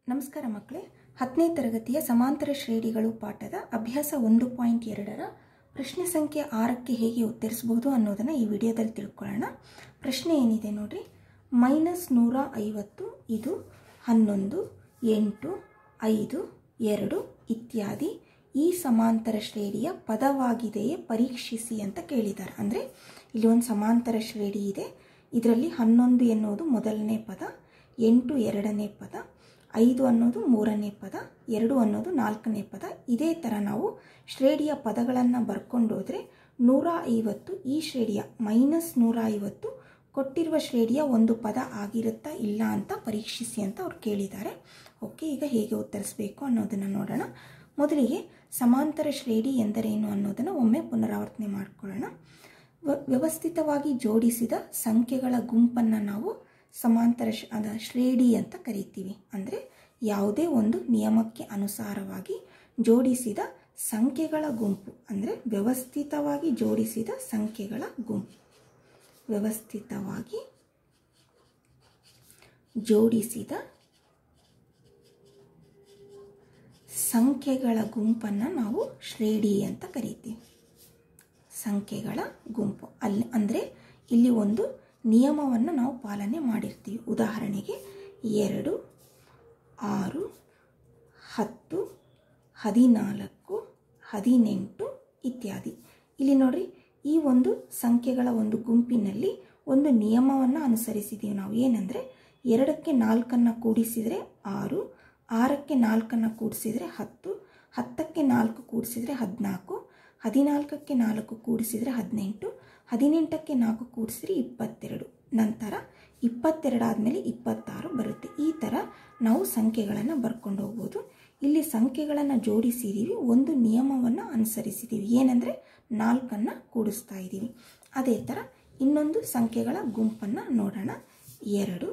ನಮಸ್ಕಾರ ಮಕ್ಕಳೇ ಹತ್ತನೇ ತರಗತಿಯ ಸಮಾಂತರ ಶ್ರೇಣಿಗಳು ಪಾಠದ ಅಭ್ಯಾಸ ಒಂದು ಪಾಯಿಂಟ್ ಎರಡರ ಪ್ರಶ್ನೆ ಸಂಖ್ಯೆ ಆರಕ್ಕೆ ಹೇಗೆ ಉತ್ತರಿಸಬಹುದು ಅನ್ನೋದನ್ನು ಈ ವಿಡಿಯೋದಲ್ಲಿ ತಿಳ್ಕೊಳ್ಳೋಣ ಪ್ರಶ್ನೆ ಏನಿದೆ ನೋಡ್ರಿ ಮೈನಸ್ ನೂರ ಐವತ್ತು ಇದು ಹನ್ನೊಂದು ಎಂಟು ಐದು ಎರಡು ಇತ್ಯಾದಿ ಈ ಸಮಾಂತರ ಶ್ರೇಣಿಯ ಪದವಾಗಿದೆಯೇ ಪರೀಕ್ಷಿಸಿ ಅಂತ ಕೇಳಿದ್ದಾರೆ ಅಂದರೆ ಇಲ್ಲಿ ಒಂದು ಸಮಾಂತರ ಶ್ರೇಣಿ ಇದೆ ಇದರಲ್ಲಿ ಹನ್ನೊಂದು ಎನ್ನುವುದು ಮೊದಲನೇ ಪದ ಎಂಟು ಎರಡನೇ ಪದ ಐದು ಅನ್ನೋದು ಮೂರನೇ ಪದ ಎರಡು ಅನ್ನೋದು ನಾಲ್ಕನೇ ಪದ ಇದೇ ಥರ ನಾವು ಶ್ರೇಣಿಯ ಪದಗಳನ್ನು ಬರ್ಕೊಂಡು ಹೋದರೆ ನೂರ ಐವತ್ತು ಈ ಶ್ರೇಣಿಯ ಮೈನಸ್ ನೂರ ಐವತ್ತು ಕೊಟ್ಟಿರುವ ಶ್ರೇಣಿಯ ಒಂದು ಪದ ಆಗಿರುತ್ತಾ ಇಲ್ಲ ಅಂತ ಪರೀಕ್ಷಿಸಿ ಅಂತ ಅವ್ರು ಕೇಳಿದ್ದಾರೆ ಓಕೆ ಈಗ ಹೇಗೆ ಉತ್ತರಿಸಬೇಕು ಅನ್ನೋದನ್ನು ನೋಡೋಣ ಮೊದಲಿಗೆ ಸಮಾಂತರ ಶ್ರೇಣಿ ಎಂದರೇನು ಅನ್ನೋದನ್ನು ಒಮ್ಮೆ ಪುನರಾವರ್ತನೆ ಮಾಡ್ಕೊಳ್ಳೋಣ ವ- ವ್ಯವಸ್ಥಿತವಾಗಿ ಜೋಡಿಸಿದ ಸಂಖ್ಯೆಗಳ ಗುಂಪನ್ನು ನಾವು ಸಮಾಂತರ ಶ ಅದ ಶ್ರೇಣಿ ಅಂತ ಕರಿತೀವಿ ಅಂದರೆ ಯಾವುದೇ ಒಂದು ನಿಯಮಕ್ಕೆ ಅನುಸಾರವಾಗಿ ಜೋಡಿಸಿದ ಸಂಖ್ಯೆಗಳ ಗುಂಪು ಅಂದರೆ ವ್ಯವಸ್ಥಿತವಾಗಿ ಜೋಡಿಸಿದ ಸಂಖ್ಯೆಗಳ ಗುಂಪು ವ್ಯವಸ್ಥಿತವಾಗಿ ಜೋಡಿಸಿದ ಸಂಖ್ಯೆಗಳ ಗುಂಪನ್ನು ನಾವು ಶ್ರೇಣಿ ಅಂತ ಕರಿತೀವಿ ಸಂಖ್ಯೆಗಳ ಗುಂಪು ಅಲ್ಲಿ ಅಂದರೆ ಇಲ್ಲಿ ಒಂದು ನಿಯಮವನ್ನು ನಾವು ಪಾಲನೆ ಮಾಡಿರ್ತೀವಿ ಉದಾಹರಣೆಗೆ ಎರಡು ಆರು ಹತ್ತು ಹದಿನಾಲ್ಕು ಹದಿನೆಂಟು ಇತ್ಯಾದಿ ಇಲ್ಲಿ ನೋಡ್ರಿ ಈ ಒಂದು ಸಂಖ್ಯೆಗಳ ಒಂದು ಗುಂಪಿನಲ್ಲಿ ಒಂದು ನಿಯಮವನ್ನು ಅನುಸರಿಸಿದ್ದೀವಿ ನಾವು ಏನಂದರೆ ಎರಡಕ್ಕೆ ನಾಲ್ಕನ್ನು ಕೂಡಿಸಿದರೆ ಆರು ಆರಕ್ಕೆ ನಾಲ್ಕನ್ನು ಕೂಡಿಸಿದರೆ ಹತ್ತು ಹತ್ತಕ್ಕೆ ನಾಲ್ಕು ಕೂಡಿಸಿದರೆ ಹದಿನಾಲ್ಕು ಹದಿನಾಲ್ಕಕ್ಕೆ ನಾಲ್ಕು ಕೂಡಿಸಿದರೆ ಹದಿನೆಂಟು ಹದಿನೆಂಟಕ್ಕೆ ನಾಲ್ಕು ಕೂಡಿಸಿದರೆ ಇಪ್ಪತ್ತೆರಡು ನಂತರ ಇಪ್ಪತ್ತೆರಡು ಆದಮೇಲೆ ಇಪ್ಪತ್ತಾರು ಬರುತ್ತೆ ಈ ಥರ ನಾವು ಸಂಖ್ಯೆಗಳನ್ನು ಬರ್ಕೊಂಡು ಹೋಗ್ಬೋದು ಇಲ್ಲಿ ಸಂಖ್ಯೆಗಳನ್ನು ಜೋಡಿಸಿದ್ದೀವಿ ಒಂದು ನಿಯಮವನ್ನು ಅನುಸರಿಸಿದ್ದೀವಿ ಏನಂದರೆ ನಾಲ್ಕನ್ನು ಕೂಡಿಸ್ತಾ ಇದ್ದೀವಿ ಅದೇ ಥರ ಇನ್ನೊಂದು ಸಂಖ್ಯೆಗಳ ಗುಂಪನ್ನು ನೋಡೋಣ ಎರಡು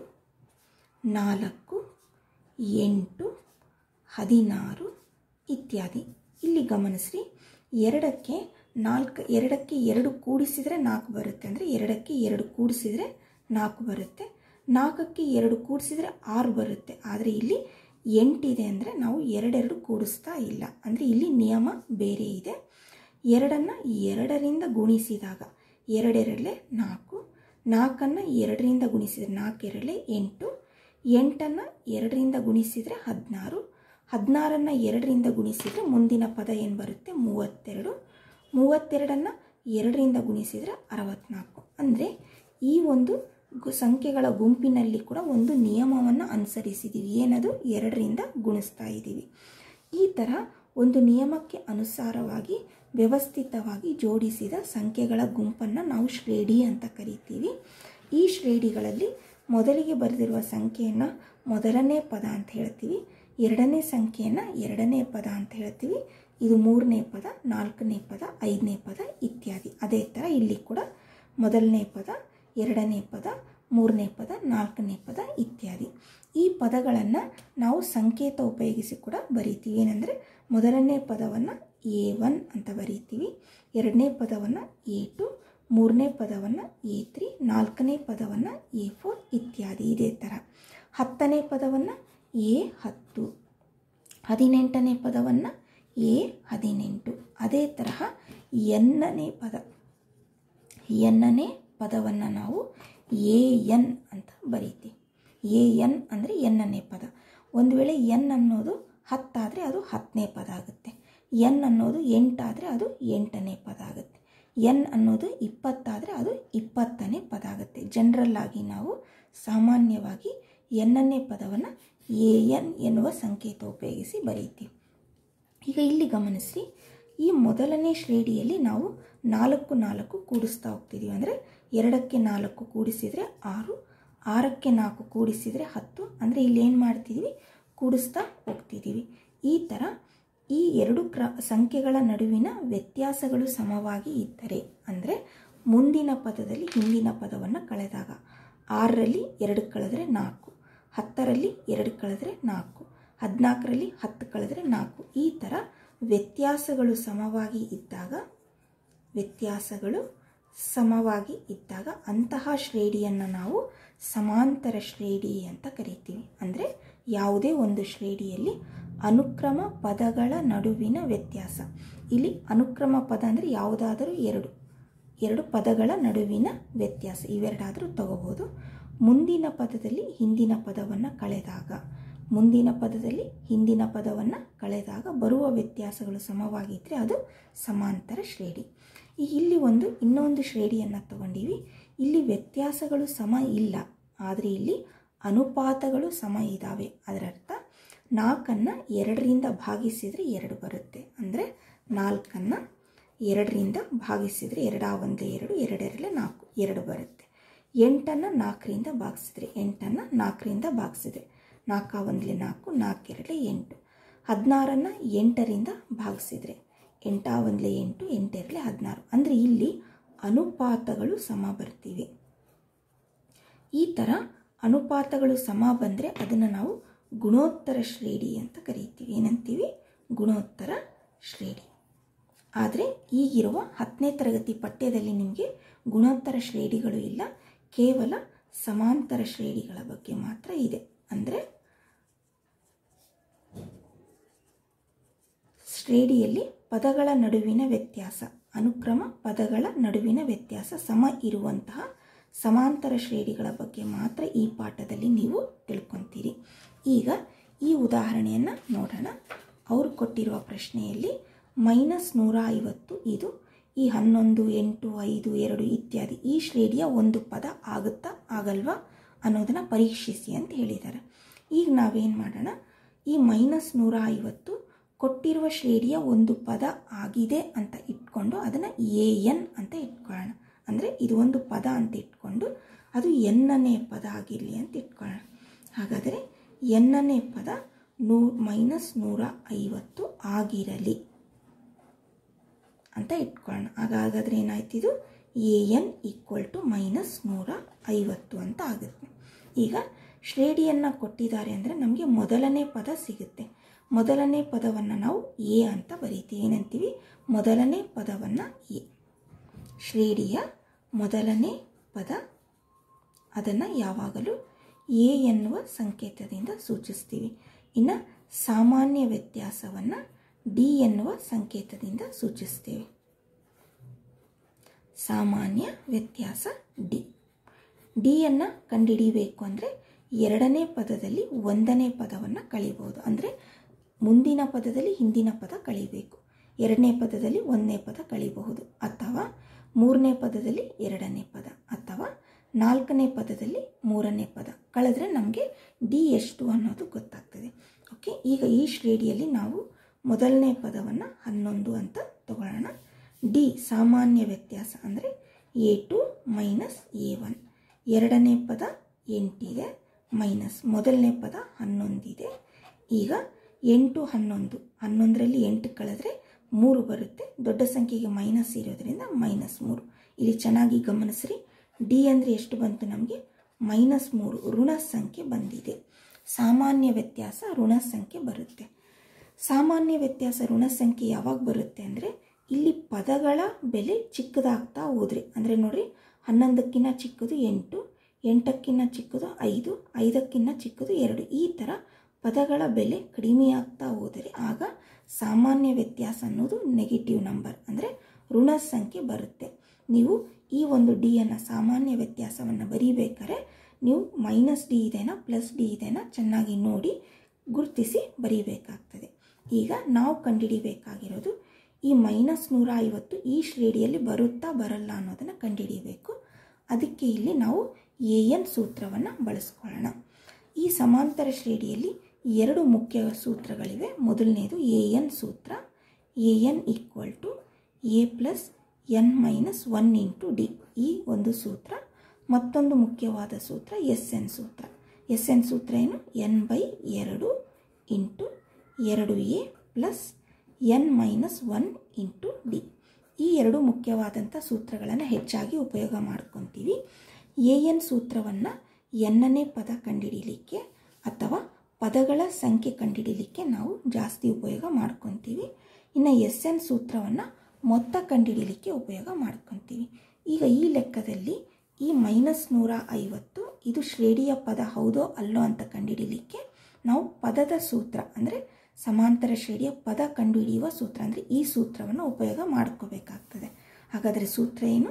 ನಾಲ್ಕು ಎಂಟು ಹದಿನಾರು ಇತ್ಯಾದಿ ಇಲ್ಲಿ ಗಮನಿಸ್ರಿ ಎರಡಕ್ಕೆ ನಾಲ್ಕು ಎರಡಕ್ಕೆ ಎರಡು ಕೂಡಿಸಿದರೆ ನಾಲ್ಕು ಬರುತ್ತೆ ಅಂದರೆ ಎರಡಕ್ಕೆ ಎರಡು ಕೂಡಿಸಿದರೆ ನಾಲ್ಕು ಬರುತ್ತೆ ನಾಲ್ಕಕ್ಕೆ ಎರಡು ಕೂಡಿಸಿದರೆ ಆರು ಬರುತ್ತೆ ಆದರೆ ಇಲ್ಲಿ ಎಂಟಿದೆ ಅಂದರೆ ನಾವು ಎರಡೆರಡು ಕೂಡಿಸ್ತಾ ಇಲ್ಲ ಅಂದರೆ ಇಲ್ಲಿ ನಿಯಮ ಬೇರೆ ಇದೆ ಎರಡನ್ನು ಎರಡರಿಂದ ಗುಣಿಸಿದಾಗ ಎರಡೆರಡಲೆ ನಾಲ್ಕು ನಾಲ್ಕನ್ನು ಎರಡರಿಂದ ಗುಣಿಸಿದರೆ ನಾಲ್ಕು ಎರಡಲೆ ಎಂಟು ಎಂಟನ್ನು ಎರಡರಿಂದ ಗುಣಿಸಿದರೆ ಹದಿನಾರು ಹದಿನಾರನ್ನು ಎರಡರಿಂದ ಗುಣಿಸಿದರೆ ಮುಂದಿನ ಪದ ಏನು ಬರುತ್ತೆ ಮೂವತ್ತೆರಡು ಮೂವತ್ತೆರಡನ್ನು ಎರಡರಿಂದ ಗುಣಿಸಿದರೆ ಅರವತ್ನಾಲ್ಕು ಅಂದರೆ ಈ ಒಂದು ಗು ಸಂಖ್ಯೆಗಳ ಗುಂಪಿನಲ್ಲಿ ಕೂಡ ಒಂದು ನಿಯಮವನ್ನು ಅನುಸರಿಸಿದ್ದೀವಿ ಏನದು ಎರಡರಿಂದ ಗುಣಿಸ್ತಾ ಇದ್ದೀವಿ ಈ ಥರ ಒಂದು ನಿಯಮಕ್ಕೆ ಅನುಸಾರವಾಗಿ ವ್ಯವಸ್ಥಿತವಾಗಿ ಜೋಡಿಸಿದ ಸಂಖ್ಯೆಗಳ ಗುಂಪನ್ನು ನಾವು ಶ್ರೇಣಿ ಅಂತ ಕರಿತೀವಿ ಈ ಶ್ರೇಣಿಗಳಲ್ಲಿ ಮೊದಲಿಗೆ ಬರೆದಿರುವ ಸಂಖ್ಯೆಯನ್ನು ಮೊದಲನೇ ಪದ ಅಂತ ಹೇಳ್ತೀವಿ ಎರಡನೇ ಸಂಖ್ಯೆಯನ್ನು ಎರಡನೇ ಪದ ಅಂತ ಹೇಳ್ತೀವಿ ಇದು ಮೂರನೇ ಪದ ನಾಲ್ಕನೇ ಪದ ಐದನೇ ಪದ ಇತ್ಯಾದಿ ಅದೇ ಥರ ಇಲ್ಲಿ ಕೂಡ ಮೊದಲನೇ ಪದ ಎರಡನೇ ಪದ ಮೂರನೇ ಪದ ನಾಲ್ಕನೇ ಪದ ಇತ್ಯಾದಿ ಈ ಪದಗಳನ್ನು ನಾವು ಸಂಕೇತ ಉಪಯೋಗಿಸಿ ಕೂಡ ಬರೀತೀವಿ ಏನಂದರೆ ಮೊದಲನೇ ಪದವನ್ನು ಎ ಒನ್ ಅಂತ ಬರೀತೀವಿ ಎರಡನೇ ಪದವನ್ನು ಎ ಟು ಮೂರನೇ ಪದವನ್ನು ಎ ತ್ರೀ ನಾಲ್ಕನೇ ಪದವನ್ನು ಎ ಫೋರ್ ಇತ್ಯಾದಿ ಇದೇ ಥರ ಹತ್ತನೇ ಪದವನ್ನು ಎ ಹತ್ತು ಹದಿನೆಂಟನೇ ಪದವನ್ನು ಎ ಹದಿನೆಂಟು ಅದೇ ತರಹ ಎನ್ನನೇ ಪದ ಎನ್ನನೇ ಪದವನ್ನು ನಾವು ಎ ಎನ್ ಅಂತ ಬರೀತೀವಿ ಎ ಎನ್ ಅಂದರೆ ಎನ್ನನೇ ಪದ ಒಂದು ವೇಳೆ ಎನ್ ಅನ್ನೋದು ಹತ್ತಾದರೆ ಅದು ಹತ್ತನೇ ಪದ ಆಗುತ್ತೆ ಎನ್ ಅನ್ನೋದು ಎಂಟಾದರೆ ಅದು ಎಂಟನೇ ಪದ ಆಗುತ್ತೆ ಎನ್ ಅನ್ನೋದು ಇಪ್ಪತ್ತಾದರೆ ಅದು ಇಪ್ಪತ್ತನೇ ಪದ ಆಗುತ್ತೆ ಜನರಲ್ ಆಗಿ ನಾವು ಸಾಮಾನ್ಯವಾಗಿ ಎನ್ನನೇ ಪದವನ್ನು ಎ ಎನ್ ಎನ್ನುವ ಸಂಕೇತ ಉಪಯೋಗಿಸಿ ಬರೀತೀವಿ ಈಗ ಇಲ್ಲಿ ಗಮನಿಸಿ ಈ ಮೊದಲನೇ ಶ್ರೇಣಿಯಲ್ಲಿ ನಾವು ನಾಲ್ಕು ನಾಲ್ಕು ಕೂಡಿಸ್ತಾ ಹೋಗ್ತಿದ್ದೀವಿ ಅಂದರೆ ಎರಡಕ್ಕೆ ನಾಲ್ಕು ಕೂಡಿಸಿದರೆ ಆರು ಆರಕ್ಕೆ ನಾಲ್ಕು ಕೂಡಿಸಿದರೆ ಹತ್ತು ಅಂದರೆ ಇಲ್ಲಿ ಏನು ಮಾಡ್ತಿದ್ದೀವಿ ಕೂಡಿಸ್ತಾ ಹೋಗ್ತಿದ್ದೀವಿ ಈ ಥರ ಈ ಎರಡು ಕ್ರ ಸಂಖ್ಯೆಗಳ ನಡುವಿನ ವ್ಯತ್ಯಾಸಗಳು ಸಮವಾಗಿ ಇದ್ದರೆ ಅಂದರೆ ಮುಂದಿನ ಪದದಲ್ಲಿ ಹಿಂದಿನ ಪದವನ್ನು ಕಳೆದಾಗ ಆರರಲ್ಲಿ ಎರಡು ಕಳೆದರೆ ನಾಲ್ಕು ಹತ್ತರಲ್ಲಿ ಎರಡು ಕಳೆದರೆ ನಾಲ್ಕು ಹದಿನಾಲ್ಕರಲ್ಲಿ ಹತ್ತು ಕಳೆದರೆ ನಾಲ್ಕು ಈ ಥರ ವ್ಯತ್ಯಾಸಗಳು ಸಮವಾಗಿ ಇದ್ದಾಗ ವ್ಯತ್ಯಾಸಗಳು ಸಮವಾಗಿ ಇದ್ದಾಗ ಅಂತಹ ಶ್ರೇಣಿಯನ್ನು ನಾವು ಸಮಾಂತರ ಶ್ರೇಣಿ ಅಂತ ಕರಿತೀವಿ ಅಂದರೆ ಯಾವುದೇ ಒಂದು ಶ್ರೇಣಿಯಲ್ಲಿ ಅನುಕ್ರಮ ಪದಗಳ ನಡುವಿನ ವ್ಯತ್ಯಾಸ ಇಲ್ಲಿ ಅನುಕ್ರಮ ಪದ ಅಂದರೆ ಯಾವುದಾದರೂ ಎರಡು ಎರಡು ಪದಗಳ ನಡುವಿನ ವ್ಯತ್ಯಾಸ ಇವೆರಡಾದರೂ ತಗೋಬೋದು ಮುಂದಿನ ಪದದಲ್ಲಿ ಹಿಂದಿನ ಪದವನ್ನು ಕಳೆದಾಗ ಮುಂದಿನ ಪದದಲ್ಲಿ ಹಿಂದಿನ ಪದವನ್ನು ಕಳೆದಾಗ ಬರುವ ವ್ಯತ್ಯಾಸಗಳು ಸಮವಾಗಿದ್ದರೆ ಅದು ಸಮಾಂತರ ಶ್ರೇಣಿ ಈಗ ಇಲ್ಲಿ ಒಂದು ಇನ್ನೊಂದು ಶ್ರೇಣಿಯನ್ನು ತಗೊಂಡೀವಿ ಇಲ್ಲಿ ವ್ಯತ್ಯಾಸಗಳು ಸಮ ಇಲ್ಲ ಆದರೆ ಇಲ್ಲಿ ಅನುಪಾತಗಳು ಸಮ ಇದ್ದಾವೆ ಅದರರ್ಥ ನಾಲ್ಕನ್ನು ಎರಡರಿಂದ ಭಾಗಿಸಿದರೆ ಎರಡು ಬರುತ್ತೆ ಅಂದರೆ ನಾಲ್ಕನ್ನು ಎರಡರಿಂದ ಭಾಗಿಸಿದರೆ ಎರಡಾ ಒಂದು ಎರಡು ಎರಡೆರಡಲೆ ನಾಲ್ಕು ಎರಡು ಬರುತ್ತೆ ಎಂಟನ್ನು ನಾಲ್ಕರಿಂದ ಭಾಗಿಸಿದ್ರೆ ಎಂಟನ್ನು ನಾಲ್ಕರಿಂದ ಭಾಗಿಸಿದ್ರೆ ನಾಲ್ಕ ಒಂದಲೆ ನಾಲ್ಕು ನಾಲ್ಕೆರಡಲೆ ಎಂಟು ಹದಿನಾರನ್ನು ಎಂಟರಿಂದ ಭಾಗಿಸಿದರೆ ಎಂಟ ಒಂದಲೆ ಎಂಟು ಎಂಟೆರಡಲೆ ಹದಿನಾರು ಅಂದರೆ ಇಲ್ಲಿ ಅನುಪಾತಗಳು ಸಮ ಬರ್ತಿವೆ ಈ ಥರ ಅನುಪಾತಗಳು ಸಮ ಬಂದರೆ ಅದನ್ನು ನಾವು ಗುಣೋತ್ತರ ಶ್ರೇಣಿ ಅಂತ ಕರಿತೀವಿ ಏನಂತೀವಿ ಗುಣೋತ್ತರ ಶ್ರೇಣಿ ಆದರೆ ಈಗಿರುವ ಹತ್ತನೇ ತರಗತಿ ಪಠ್ಯದಲ್ಲಿ ನಿಮಗೆ ಗುಣೋತ್ತರ ಶ್ರೇಣಿಗಳು ಇಲ್ಲ ಕೇವಲ ಸಮಾಂತರ ಶ್ರೇಣಿಗಳ ಬಗ್ಗೆ ಮಾತ್ರ ಇದೆ ಅಂದರೆ ಶ್ರೇಣಿಯಲ್ಲಿ ಪದಗಳ ನಡುವಿನ ವ್ಯತ್ಯಾಸ ಅನುಕ್ರಮ ಪದಗಳ ನಡುವಿನ ವ್ಯತ್ಯಾಸ ಸಮ ಇರುವಂತಹ ಸಮಾಂತರ ಶ್ರೇಣಿಗಳ ಬಗ್ಗೆ ಮಾತ್ರ ಈ ಪಾಠದಲ್ಲಿ ನೀವು ತಿಳ್ಕೊತೀರಿ ಈಗ ಈ ಉದಾಹರಣೆಯನ್ನು ನೋಡೋಣ ಅವರು ಕೊಟ್ಟಿರುವ ಪ್ರಶ್ನೆಯಲ್ಲಿ ಮೈನಸ್ ನೂರ ಐವತ್ತು ಇದು ಈ ಹನ್ನೊಂದು ಎಂಟು ಐದು ಎರಡು ಇತ್ಯಾದಿ ಈ ಶ್ರೇಣಿಯ ಒಂದು ಪದ ಆಗುತ್ತಾ ಆಗಲ್ವಾ ಅನ್ನೋದನ್ನು ಪರೀಕ್ಷಿಸಿ ಅಂತ ಹೇಳಿದ್ದಾರೆ ಈಗ ನಾವೇನು ಮಾಡೋಣ ಈ ಮೈನಸ್ ನೂರ ಐವತ್ತು ಕೊಟ್ಟಿರುವ ಶ್ರೇಣಿಯ ಒಂದು ಪದ ಆಗಿದೆ ಅಂತ ಇಟ್ಕೊಂಡು ಅದನ್ನು ಎ ಎನ್ ಅಂತ ಇಟ್ಕೊಳ್ಳೋಣ ಅಂದರೆ ಇದು ಒಂದು ಪದ ಅಂತ ಇಟ್ಕೊಂಡು ಅದು ಎನ್ನನೇ ಪದ ಆಗಿರಲಿ ಅಂತ ಇಟ್ಕೊಳ್ಳೋಣ ಹಾಗಾದರೆ ಎನ್ನನೇ ಪದ ನೂ ಮೈನಸ್ ನೂರ ಐವತ್ತು ಆಗಿರಲಿ ಅಂತ ಇಟ್ಕೊಳ್ಳೋಣ ಹಾಗಾದರೆ ಏನಾಯ್ತಿದು A N equal to minus ನೂರ ಐವತ್ತು ಅಂತ ಆಗುತ್ತೆ ಈಗ ಶ್ರೇಣಿಯನ್ನು ಕೊಟ್ಟಿದ್ದಾರೆ ಅಂದರೆ ನಮಗೆ ಮೊದಲನೇ ಪದ ಸಿಗುತ್ತೆ ಮೊದಲನೇ ಪದವನ್ನು ನಾವು ಎ ಅಂತ ಬರೀತೀವಿ ಏನಂತೀವಿ ಮೊದಲನೇ ಪದವನ್ನು ಎ ಶ್ರೇಣಿಯ ಮೊದಲನೇ ಪದ ಅದನ್ನು ಯಾವಾಗಲೂ ಎ ಎನ್ನುವ ಸಂಕೇತದಿಂದ ಸೂಚಿಸ್ತೀವಿ ಇನ್ನು ಸಾಮಾನ್ಯ ವ್ಯತ್ಯಾಸವನ್ನು ಡಿ ಎನ್ನುವ ಸಂಕೇತದಿಂದ ಸೂಚಿಸ್ತೇವೆ ಸಾಮಾನ್ಯ ವ್ಯತ್ಯಾಸ ಡಿ ಡಿಯನ್ನು ಕಂಡುಹಿಡಿಯಬೇಕು ಅಂದರೆ ಎರಡನೇ ಪದದಲ್ಲಿ ಒಂದನೇ ಪದವನ್ನು ಕಳಿಬೋದು ಅಂದರೆ ಮುಂದಿನ ಪದದಲ್ಲಿ ಹಿಂದಿನ ಪದ ಕಳಿಬೇಕು ಎರಡನೇ ಪದದಲ್ಲಿ ಒಂದನೇ ಪದ ಕಳಿಬಹುದು ಅಥವಾ ಮೂರನೇ ಪದದಲ್ಲಿ ಎರಡನೇ ಪದ ಅಥವಾ ನಾಲ್ಕನೇ ಪದದಲ್ಲಿ ಮೂರನೇ ಪದ ಕಳೆದ್ರೆ ನಮಗೆ ಡಿ ಎಷ್ಟು ಅನ್ನೋದು ಗೊತ್ತಾಗ್ತದೆ ಓಕೆ ಈಗ ಈ ಶ್ರೇಣಿಯಲ್ಲಿ ನಾವು ಮೊದಲನೇ ಪದವನ್ನು ಹನ್ನೊಂದು ಅಂತ ತಗೊಳ್ಳೋಣ ಡಿ ಸಾಮಾನ್ಯ ವ್ಯತ್ಯಾಸ ಅಂದರೆ A two minus A one ಎರಡನೇ ಪದ ಎಂಟಿದೆ ಮೈನಸ್ ಮೊದಲನೇ ಪದ ಹನ್ನೊಂದಿದೆ ಈಗ ಎಂಟು ಹನ್ನೊಂದು ಹನ್ನೊಂದರಲ್ಲಿ ಎಂಟು ಕಳೆದ್ರೆ ಮೂರು ಬರುತ್ತೆ ದೊಡ್ಡ ಸಂಖ್ಯೆಗೆ ಮೈನಸ್ ಇರೋದ್ರಿಂದ ಮೈನಸ್ ಮೂರು ಇಲ್ಲಿ ಚೆನ್ನಾಗಿ ಗಮನಿಸ್ರಿ ಡಿ ಅಂದರೆ ಎಷ್ಟು ಬಂತು ನಮಗೆ ಮೈನಸ್ ಮೂರು ಋಣ ಸಂಖ್ಯೆ ಬಂದಿದೆ ಸಾಮಾನ್ಯ ವ್ಯತ್ಯಾಸ ಋಣ ಸಂಖ್ಯೆ ಬರುತ್ತೆ ಸಾಮಾನ್ಯ ವ್ಯತ್ಯಾಸ ಋಣ ಸಂಖ್ಯೆ ಯಾವಾಗ ಬರುತ್ತೆ ಅಂದರೆ ಇಲ್ಲಿ ಪದಗಳ ಬೆಲೆ ಚಿಕ್ಕದಾಗ್ತಾ ಹೋದ್ರಿ ಅಂದರೆ ನೋಡ್ರಿ ಹನ್ನೊಂದಕ್ಕಿಂತ ಚಿಕ್ಕದು ಎಂಟು ಎಂಟಕ್ಕಿಂತ ಚಿಕ್ಕದು ಐದು ಐದಕ್ಕಿಂತ ಚಿಕ್ಕದು ಎರಡು ಈ ಥರ ಪದಗಳ ಬೆಲೆ ಕಡಿಮೆಯಾಗ್ತಾ ಹೋದರೆ ಆಗ ಸಾಮಾನ್ಯ ವ್ಯತ್ಯಾಸ ಅನ್ನೋದು ನೆಗೆಟಿವ್ ನಂಬರ್ ಅಂದರೆ ಋಣ ಸಂಖ್ಯೆ ಬರುತ್ತೆ ನೀವು ಈ ಒಂದು ಡಿಯನ್ನು ಸಾಮಾನ್ಯ ವ್ಯತ್ಯಾಸವನ್ನು ಬರೀಬೇಕಾದ್ರೆ ನೀವು ಮೈನಸ್ ಡಿ ಇದೆನಾ ಪ್ಲಸ್ ಡಿ ಇದೆನಾ ಚೆನ್ನಾಗಿ ನೋಡಿ ಗುರುತಿಸಿ ಬರೀಬೇಕಾಗ್ತದೆ ಈಗ ನಾವು ಕಂಡುಹಿಡಿಬೇಕಾಗಿರೋದು ಈ ಮೈನಸ್ ನೂರ ಐವತ್ತು ಈ ಶ್ರೇಣಿಯಲ್ಲಿ ಬರುತ್ತಾ ಬರಲ್ಲ ಅನ್ನೋದನ್ನು ಕಂಡುಹಿಡಿಯಬೇಕು ಅದಕ್ಕೆ ಇಲ್ಲಿ ನಾವು ಎ ಎನ್ ಸೂತ್ರವನ್ನು ಬಳಸ್ಕೊಳ್ಳೋಣ ಈ ಸಮಾಂತರ ಶ್ರೇಣಿಯಲ್ಲಿ ಎರಡು ಮುಖ್ಯ ಸೂತ್ರಗಳಿವೆ ಮೊದಲನೇದು ಎ ಎನ್ ಸೂತ್ರ A N equal to A plus N minus one into D ಈ ಒಂದು ಸೂತ್ರ ಮತ್ತೊಂದು ಮುಖ್ಯವಾದ ಸೂತ್ರ ಎಸ್ ಎನ್ ಸೂತ್ರ ಎಸ್ ಎನ್ ಸೂತ್ರ ಏನು ಎನ್ ಬೈ ಎರಡು ಇಂಟು ಎರಡು A plus N minus one into D ಈ ಎರಡು ಮುಖ್ಯವಾದಂಥ ಸೂತ್ರಗಳನ್ನು ಹೆಚ್ಚಾಗಿ ಉಪಯೋಗ ಮಾಡ್ಕೊತೀವಿ ಎ ಎನ್ ಸೂತ್ರವನ್ನು ಎನ್ನನೇ ಪದ ಕಂಡುಹಿಡಿಯಲಿಕ್ಕೆ ಅಥವಾ ಪದಗಳ ಸಂಖ್ಯೆ ಕಂಡುಹಿಡಿಯಲಿಕ್ಕೆ ನಾವು ಜಾಸ್ತಿ ಉಪಯೋಗ ಮಾಡ್ಕೊತೀವಿ ಇನ್ನು ಎಸ್ ಎನ್ ಸೂತ್ರವನ್ನು ಮೊತ್ತ ಕಂಡುಹಿಡಿಯಲಿಕ್ಕೆ ಉಪಯೋಗ ಮಾಡ್ಕೊತೀವಿ ಈಗ ಈ ಲೆಕ್ಕದಲ್ಲಿ ಈ ಮೈನಸ್ ನೂರ ಐವತ್ತು ಇದು ಶ್ರೇಣಿಯ ಪದ ಹೌದೋ ಅಲ್ಲೋ ಅಂತ ಕಂಡುಹಿಡಿಯಲಿಕ್ಕೆ ನಾವು ಪದದ ಸೂತ್ರ ಅಂದರೆ ಸಮಾಂತರ ಶ್ರೇಣಿಯ ಪದ ಕಂಡುಹಿಡಿಯುವ ಸೂತ್ರ ಅಂದರೆ ಈ ಸೂತ್ರವನ್ನು ಉಪಯೋಗ ಮಾಡ್ಕೋಬೇಕಾಗ್ತದೆ ಹಾಗಾದರೆ ಸೂತ್ರ ಏನು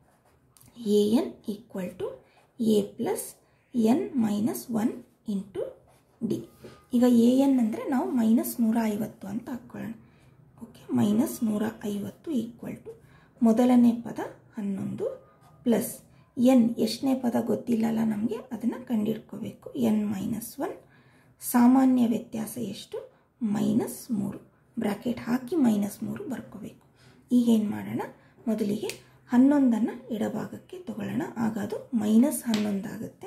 A N equal to A plus N minus one into D ಈಗ ಎ ಎನ್ ಅಂದರೆ ನಾವು ಮೈನಸ್ ನೂರ ಐವತ್ತು ಅಂತ ಹಾಕ್ಕೊಳ್ಳೋಣ ಓಕೆ ಮೈನಸ್ ನೂರ ಐವತ್ತು ಈಕ್ವಲ್ ಟು ಮೊದಲನೇ ಪದ ಹನ್ನೊಂದು ಪ್ಲಸ್ ಎನ್ ಎಷ್ಟನೇ ಪದ ಗೊತ್ತಿಲ್ಲಲ್ಲ ನಮಗೆ ಅದನ್ನು ಕಂಡುಹಿಡ್ಕೋಬೇಕು ಎನ್ ಮೈನಸ್ ಒನ್ ಸಾಮಾನ್ಯ ವ್ಯತ್ಯಾಸ ಎಷ್ಟು ಮೈನಸ್ ಮೂರು ಬ್ರ್ಯಾಕೆಟ್ ಹಾಕಿ ಮೈನಸ್ ಮೂರು ಬರ್ಕೋಬೇಕು ಈಗೇನು ಮಾಡೋಣ ಮೊದಲಿಗೆ ಹನ್ನೊಂದನ್ನು ಎಡಭಾಗಕ್ಕೆ ತಗೊಳ್ಳೋಣ ಆಗ ಅದು ಮೈನಸ್ ಹನ್ನೊಂದಾಗುತ್ತೆ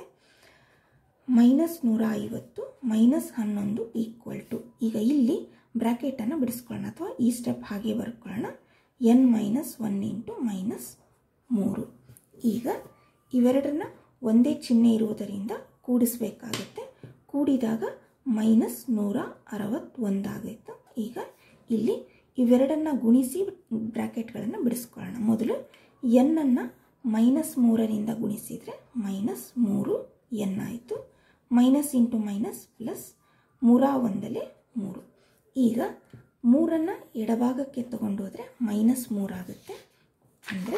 ಮೈನಸ್ ನೂರ ಐವತ್ತು ಮೈನಸ್ ಹನ್ನೊಂದು ಈಕ್ವಲ್ ಟು ಈಗ ಇಲ್ಲಿ ಬ್ರ್ಯಾಕೆಟನ್ನು ಬಿಡಿಸ್ಕೊಳ್ಳೋಣ ಅಥವಾ ಈ ಸ್ಟೆಪ್ ಹಾಗೆ ಬರ್ಕೊಳ್ಳೋಣ N minus one into minus ಮೂರು ಈಗ ಇವೆರಡನ್ನ ಒಂದೇ ಚಿಹ್ನೆ ಇರುವುದರಿಂದ ಕೂಡಿಸಬೇಕಾಗುತ್ತೆ ಕೂಡಿದಾಗ ಮೈನಸ್ ನೂರ ಅರವತ್ತೊಂದಾಗುತ್ತೆ ಈಗ ಇಲ್ಲಿ ಇವೆರಡನ್ನ ಗುಣಿಸಿ ಬ್ರ್ಯಾಕೆಟ್ಗಳನ್ನು ಬಿಡಿಸ್ಕೊಳ್ಳೋಣ ಮೊದಲು ಎನ್ನನ್ನು ಮೈನಸ್ ಮೂರರಿಂದ ಗುಣಿಸಿದರೆ ಮೈನಸ್ ಮೂರು ಎನ್ ಆಯಿತು ಮೈನಸ್ ಇಂಟು ಮೈನಸ್ ಪ್ಲಸ್ ಮೂರ ಒಂದಲೇ ಮೂರು ಈಗ ಮೂರನ್ನು ಎಡಭಾಗಕ್ಕೆ ತಗೊಂಡು ಹೋದರೆ ಮೈನಸ್ ಮೂರಾಗುತ್ತೆ ಅಂದರೆ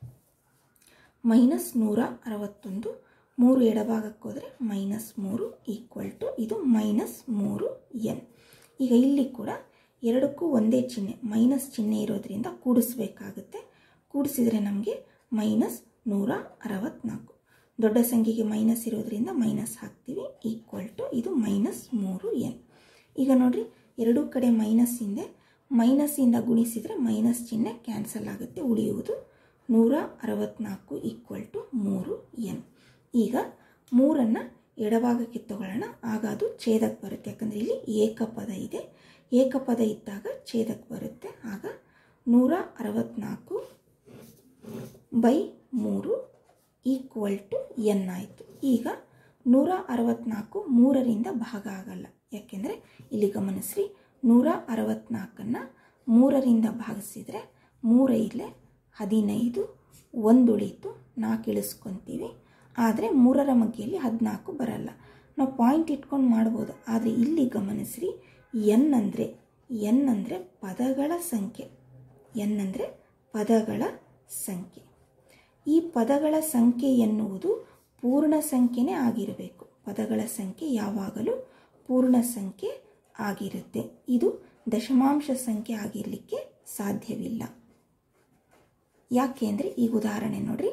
ಮೈನಸ್ ನೂರ ಅರವತ್ತೊಂದು ಮೂರು ಎಡಭಾಗಕ್ಕೆ ಹೋದರೆ ಮೈನಸ್ ಮೂರು ಈಕ್ವಲ್ ಟು ಇದು ಮೈನಸ್ ಮೂರು ಎನ್ ಈಗ ಇಲ್ಲಿ ಕೂಡ ಎರಡಕ್ಕೂ ಒಂದೇ ಚಿಹ್ನೆ ಮೈನಸ್ ಚಿಹ್ನೆ ಇರೋದ್ರಿಂದ ಕೂಡಿಸ್ಬೇಕಾಗುತ್ತೆ ಕೂಡಿಸಿದರೆ ನಮಗೆ ಮೈನಸ್ ನೂರ ಅರವತ್ತ್ನಾಲ್ಕು ದೊಡ್ಡ ಸಂಖ್ಯೆಗೆ ಮೈನಸ್ ಇರೋದ್ರಿಂದ ಮೈನಸ್ ಹಾಕ್ತೀವಿ ಈಕ್ವಲ್ ಟು ಇದು ಮೈನಸ್ ಮೂರು ಎನ್ ಈಗ ನೋಡಿರಿ ಎರಡೂ ಕಡೆ ಮೈನಸ್ ಹಿಂದೆ ಮೈನಸ್ಸಿಂದ ಗುಣಿಸಿದರೆ ಮೈನಸ್ ಚಿಹ್ನೆ ಕ್ಯಾನ್ಸಲ್ ಆಗುತ್ತೆ ಉಳಿಯುವುದು ನೂರ ಅರವತ್ತ್ನಾಲ್ಕು ಈಕ್ವಲ್ ಟು ಮೂರು ಎನ್ ಈಗ ಮೂರನ್ನು ಎಡಭಾಗಕ್ಕೆ ತಗೊಳ್ಳೋಣ ಆಗ ಅದು ಛೇದಕ್ಕೆ ಬರುತ್ತೆ ಯಾಕಂದರೆ ಇಲ್ಲಿ ಏಕಪದ ಇದೆ ಏಕಪದ ಇದ್ದಾಗ ಛೇದಕ್ಕೆ ಬರುತ್ತೆ ಆಗ ನೂರ ಅರವತ್ತ್ನಾಲ್ಕು ಬೈ ಮೂರು ಈಕ್ವಲ್ ಟು ಎನ್ ಆಯಿತು ಈಗ ನೂರ ಅರವತ್ತ್ನಾಲ್ಕು ಮೂರರಿಂದ ಭಾಗ ಆಗಲ್ಲ ಯಾಕೆಂದರೆ ಇಲ್ಲಿ ಗಮನಿಸ್ರಿ ನೂರ ಅರವತ್ತ್ನಾಲ್ಕನ್ನು ಮೂರರಿಂದ ಭಾಗಿಸಿದರೆ ಮೂರೈದಲೆ ಹದಿನೈದು ಒಂದು ಉಳೀತು ನಾಲ್ಕು ಇಳಿಸ್ಕೊತೀವಿ ಆದರೆ ಮೂರರ ಮಗ್ಗೆಯಲ್ಲಿ ಹದಿನಾಲ್ಕು ಬರಲ್ಲ ನಾವು ಪಾಯಿಂಟ್ ಇಟ್ಕೊಂಡು ಮಾಡ್ಬೋದು ಆದರೆ ಇಲ್ಲಿ ಗಮನಿಸ್ರಿ ಎನ್ ಅಂದರೆ ಎನ್ ಅಂದರೆ ಪದಗಳ ಸಂಖ್ಯೆ ಎನ್ ಅಂದರೆ ಪದಗಳ ಸಂಖ್ಯೆ ಈ ಪದಗಳ ಸಂಖ್ಯೆ ಎನ್ನುವುದು ಪೂರ್ಣ ಸಂಖ್ಯೆನೇ ಆಗಿರಬೇಕು ಪದಗಳ ಸಂಖ್ಯೆ ಯಾವಾಗಲೂ ಪೂರ್ಣ ಸಂಖ್ಯೆ ಆಗಿರುತ್ತೆ ಇದು ದಶಮಾಂಶ ಸಂಖ್ಯೆ ಆಗಿರಲಿಕ್ಕೆ ಸಾಧ್ಯವಿಲ್ಲ ಯಾಕೆ ಅಂದರೆ ಈಗ ಉದಾಹರಣೆ ನೋಡ್ರಿ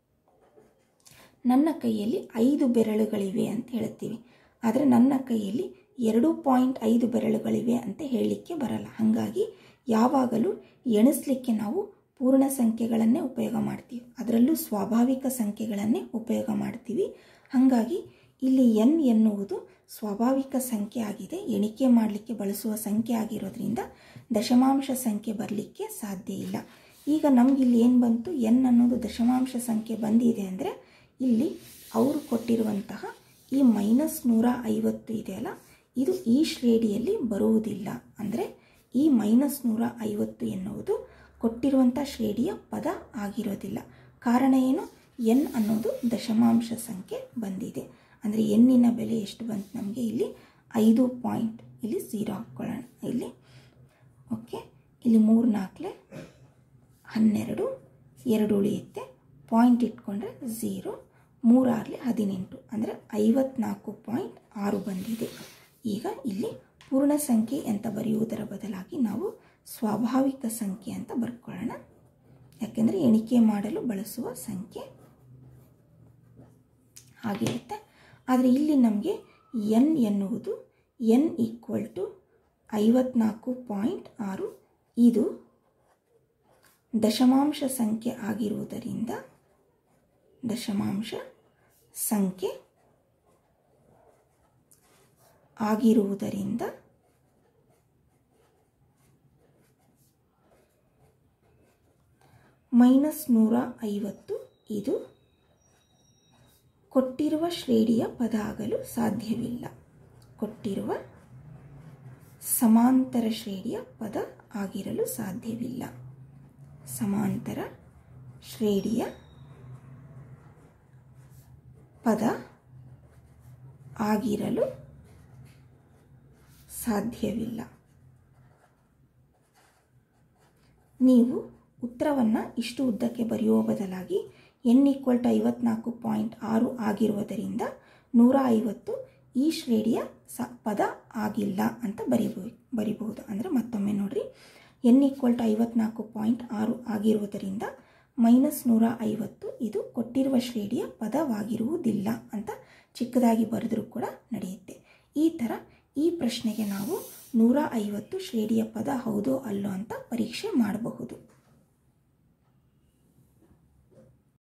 ನನ್ನ ಕೈಯಲ್ಲಿ ಐದು ಬೆರಳುಗಳಿವೆ ಅಂತ ಹೇಳ್ತೀವಿ ಆದರೆ ನನ್ನ ಕೈಯಲ್ಲಿ ಎರಡು ಪಾಯಿಂಟ್ ಐದು ಬೆರಳುಗಳಿವೆ ಅಂತ ಹೇಳಲಿಕ್ಕೆ ಬರಲ್ಲ ಹಾಗಾಗಿ ಯಾವಾಗಲೂ ಎಣಿಸ್ಲಿಕ್ಕೆ ನಾವು ಪೂರ್ಣ ಸಂಖ್ಯೆಗಳನ್ನೇ ಉಪಯೋಗ ಮಾಡ್ತೀವಿ ಅದರಲ್ಲೂ ಸ್ವಾಭಾವಿಕ ಸಂಖ್ಯೆಗಳನ್ನೇ ಉಪಯೋಗ ಮಾಡ್ತೀವಿ ಹಾಗಾಗಿ ಇಲ್ಲಿ ಎನ್ ಎನ್ನುವುದು ಸ್ವಾಭಾವಿಕ ಸಂಖ್ಯೆ ಆಗಿದೆ ಎಣಿಕೆ ಮಾಡಲಿಕ್ಕೆ ಬಳಸುವ ಸಂಖ್ಯೆ ಆಗಿರೋದ್ರಿಂದ ದಶಮಾಂಶ ಸಂಖ್ಯೆ ಬರಲಿಕ್ಕೆ ಸಾಧ್ಯ ಇಲ್ಲ ಈಗ ನಮಗಿಲ್ಲಿ ಏನು ಬಂತು ಎನ್ ಅನ್ನೋದು ದಶಮಾಂಶ ಸಂಖ್ಯೆ ಬಂದಿದೆ ಅಂದರೆ ಇಲ್ಲಿ ಅವರು ಕೊಟ್ಟಿರುವಂತಹ ಈ ಮೈನಸ್ ನೂರ ಐವತ್ತು ಇದೆಯಲ್ಲ ಇದು ಈ ಶ್ರೇಣಿಯಲ್ಲಿ ಬರುವುದಿಲ್ಲ ಅಂದರೆ ಈ ಮೈನಸ್ ನೂರ ಐವತ್ತು ಎನ್ನುವುದು ಕೊಟ್ಟಿರುವಂಥ ಶ್ರೇಣಿಯ ಪದ ಆಗಿರೋದಿಲ್ಲ ಕಾರಣ ಏನು ಎನ್ ಅನ್ನೋದು ದಶಮಾಂಶ ಸಂಖ್ಯೆ ಬಂದಿದೆ ಅಂದರೆ ಎನ್ನಿನ ಬೆಲೆ ಎಷ್ಟು ಬಂತು ನಮಗೆ ಇಲ್ಲಿ ಐದು ಪಾಯಿಂಟ್ ಇಲ್ಲಿ ಝೀರೋ ಹಾಕ್ಕೊಳ್ಳೋಣ ಇಲ್ಲಿ ಓಕೆ ಇಲ್ಲಿ ಮೂರು ನಾಲ್ಕಲೆ ಹನ್ನೆರಡು ಎರಡು ಉಳಿಯುತ್ತೆ ಪಾಯಿಂಟ್ ಇಟ್ಕೊಂಡ್ರೆ ಝೀರೋ ಮೂರಾರಲಿ ಹದಿನೆಂಟು ಅಂದರೆ ಐವತ್ನಾಲ್ಕು ಪಾಯಿಂಟ್ ಆರು ಬಂದಿದೆ ಈಗ ಇಲ್ಲಿ ಪೂರ್ಣ ಸಂಖ್ಯೆ ಅಂತ ಬರೆಯುವುದರ ಬದಲಾಗಿ ನಾವು ಸ್ವಾಭಾವಿಕ ಸಂಖ್ಯೆ ಅಂತ ಬರ್ಕೊಳ್ಳೋಣ ಯಾಕೆಂದರೆ ಎಣಿಕೆ ಮಾಡಲು ಬಳಸುವ ಸಂಖ್ಯೆ ಆಗಿರುತ್ತೆ ಆದರೆ ಇಲ್ಲಿ ನಮಗೆ ಎನ್ ಎನ್ನುವುದು ಎನ್ ಈಕ್ವಲ್ ಟು ಐವತ್ನಾಲ್ಕು ಪಾಯಿಂಟ್ ಆರು ಇದು ದಶಮಾಂಶ ಸಂಖ್ಯೆ ಆಗಿರುವುದರಿಂದ ದಶಮಾಂಶ ಸಂಖ್ಯೆ ಆಗಿರುವುದರಿಂದ ಮೈನಸ್ ನೂರ ಐವತ್ತು ಇದು ಕೊಟ್ಟಿರುವ ಶ್ರೇಣಿಯ ಪದ ಆಗಲು ಸಾಧ್ಯವಿಲ್ಲ ಕೊಟ್ಟಿರುವ ಸಮಾಂತರ ಶ್ರೇಣಿಯ ಪದ ಆಗಿರಲು ಸಾಧ್ಯವಿಲ್ಲ ಸಮಾಂತರ ಶ್ರೇಣಿಯ ಪದ ಆಗಿರಲು ಸಾಧ್ಯವಿಲ್ಲ ನೀವು ಉತ್ತರವನ್ನು ಇಷ್ಟು ಉದ್ದಕ್ಕೆ ಬರೆಯುವ ಬದಲಾಗಿ ಎನ್ ಈಕ್ವಲ್ ಟು ಐವತ್ನಾಲ್ಕು ಪಾಯಿಂಟ್ ಆರು ಆಗಿರುವುದರಿಂದ ನೂರ ಐವತ್ತು ಈ ಶ್ರೇಣಿಯ ಸ ಪದ ಆಗಿಲ್ಲ ಅಂತ ಬರೀಬಹುದು ಬರಿಬಹುದು ಅಂದರೆ ಮತ್ತೊಮ್ಮೆ ನೋಡ್ರಿ ಎನ್ ಈಕ್ವಲ್ ಟು ಐವತ್ನಾಲ್ಕು ಪಾಯಿಂಟ್ ಆರು ಆಗಿರುವುದರಿಂದ ಮೈನಸ್ ನೂರ ಐವತ್ತು ಇದು ಕೊಟ್ಟಿರುವ ಶ್ರೇಣಿಯ ಪದವಾಗಿರುವುದಿಲ್ಲ ಅಂತ ಚಿಕ್ಕದಾಗಿ ಬರೆದರೂ ಕೂಡ ನಡೆಯುತ್ತೆ ಈ ಥರ ಈ ಪ್ರಶ್ನೆಗೆ ನಾವು ನೂರ ಐವತ್ತು ಶ್ರೇಣಿಯ ಪದ ಹೌದೋ ಅಲ್ಲೋ ಅಂತ ಪರೀಕ್ಷೆ ಮಾಡಬಹುದು